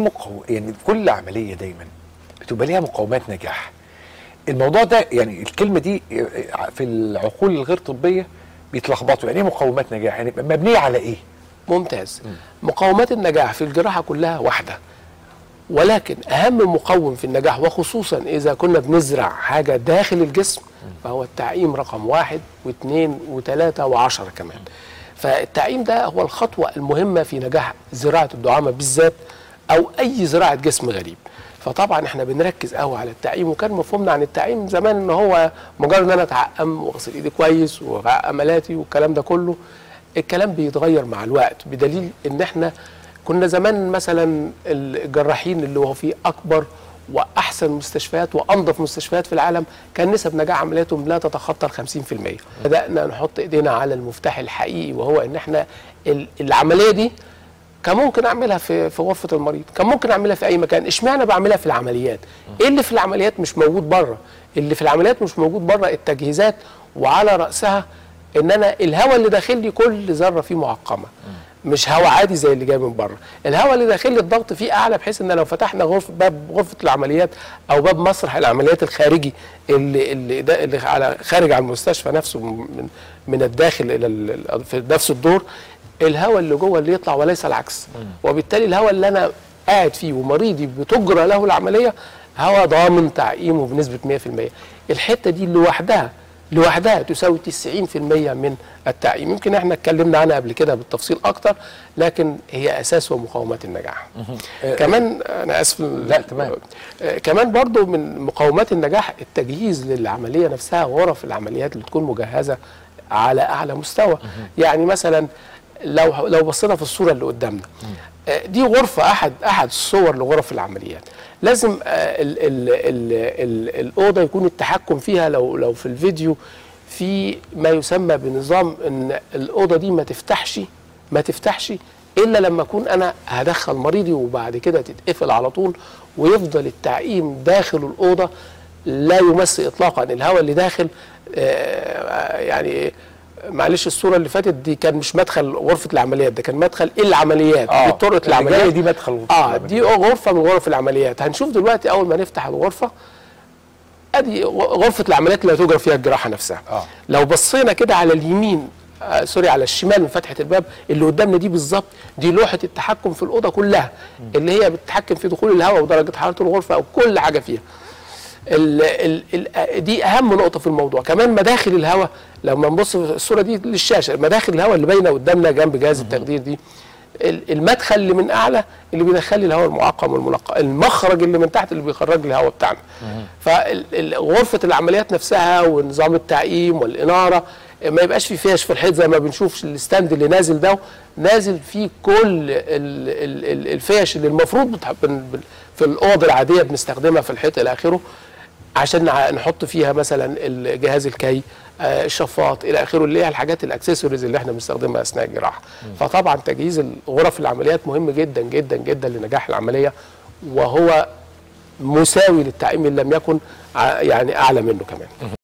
مقو... يعني كل عمليه دايما بتبقى ليها مقومات نجاح الموضوع ده يعني الكلمه دي في العقول الغير طبيه بيتلخبطوا يعني ايه مقومات نجاح يعني مبنيه على ايه ممتاز مقومات النجاح في الجراحه كلها واحده ولكن اهم مقوم في النجاح وخصوصا اذا كنا بنزرع حاجه داخل الجسم فهو التعقيم رقم واحد واثنين وثلاثه وعشره كمان فالتعقيم ده هو الخطوه المهمه في نجاح زراعه الدعامه بالذات او اي زراعه جسم غريب فطبعا احنا بنركز قوي على التعقيم وكان مفهومنا عن التعقيم زمان ان هو مجرد ان انا اتعقم واغسل ايدي كويس واعقم ملاتي والكلام ده كله الكلام بيتغير مع الوقت بدليل ان احنا كنا زمان مثلا الجراحين اللي هو في اكبر واحسن مستشفيات وانظف مستشفيات في العالم كان نسب نجاح عملياتهم لا تتخطى ال 50% بدانا نحط ايدينا على المفتاح الحقيقي وهو ان احنا العمليه دي كان ممكن اعملها في في غرفه المريض كان ممكن اعملها في اي مكان اشمعنى بعملها في العمليات ايه اللي في العمليات مش موجود بره اللي في العمليات مش موجود بره التجهيزات وعلى راسها ان انا الهواء اللي داخل لي كل ذره فيه معقمه مش هواء عادي زي اللي جاي من بره الهواء اللي داخل لي الضغط فيه اعلى بحيث ان لو فتحنا غرفه باب غرفه العمليات او باب مسرح العمليات الخارجي اللي اللي, ده اللي على خارج عن المستشفى نفسه من من الداخل الى في نفس الدور الهواء اللي جوه اللي يطلع وليس العكس وبالتالي الهواء اللي انا قاعد فيه ومريضي بتجرى له العمليه هواء ضامن تعقيمه بنسبه 100% الحته دي لوحدها لوحدها تساوي 90% من التعقيم يمكن احنا اتكلمنا عنها قبل كده بالتفصيل اكتر لكن هي اساس ومقومات النجاح كمان انا اسف لا تمام كمان برضو من مقومات النجاح التجهيز للعمليه نفسها غرف العمليات اللي تكون مجهزه على اعلى مستوى يعني مثلا لو لو بصينا في الصوره اللي قدامنا دي غرفه احد احد الصور لغرف العمليات لازم ال ال ال ال الاوضه يكون التحكم فيها لو لو في الفيديو في ما يسمى بنظام ان الاوضه دي ما تفتحش ما تفتحش الا لما اكون انا هدخل مريضي وبعد كده تتقفل على طول ويفضل التعقيم داخل الاوضه لا يمس اطلاقا الهواء اللي داخل يعني معلش الصوره اللي فاتت دي كان مش مدخل غرفه العمليات ده كان مدخل العمليات آه. دي طرقه العمليات دي مدخل غرفة اه العمليات. دي غرفه من غرف العمليات هنشوف دلوقتي اول ما نفتح الغرفه ادي غرفه العمليات اللي هتجرى فيها الجراحه نفسها آه. لو بصينا كده على اليمين آه سوري على الشمال من فتحه الباب اللي قدامنا دي بالظبط دي لوحه التحكم في الاوضه كلها اللي هي بتتحكم في دخول الهواء ودرجه حراره الغرفه او كل حاجه فيها ال ال ال دي اهم نقطه في الموضوع كمان مداخل الهواء لما نبص في الصوره دي للشاشه مداخل الهواء اللي باينه قدامنا جنب جهاز التخدير دي المدخل اللي من اعلى اللي بيدخل لي الهواء المعقم والمنقى المخرج اللي من تحت اللي بيخرج لي الهواء بتاعنا فغرفه العمليات نفسها ونظام التعقيم والاناره ما يبقاش في فيش في الحيط زي ما بنشوف الستاند اللي نازل ده نازل فيه كل الفيش اللي المفروض في الاوض العاديه بنستخدمها في الحيط الى اخره عشان نحط فيها مثلا جهاز الكي آه الشفاط الى اخره اللي هي الحاجات الاكسسوارز اللي احنا بنستخدمها اثناء الجراحه فطبعا تجهيز غرف العمليات مهم جدا جدا جدا لنجاح العمليه وهو مساوي للتعقيم ان لم يكن يعني اعلى منه كمان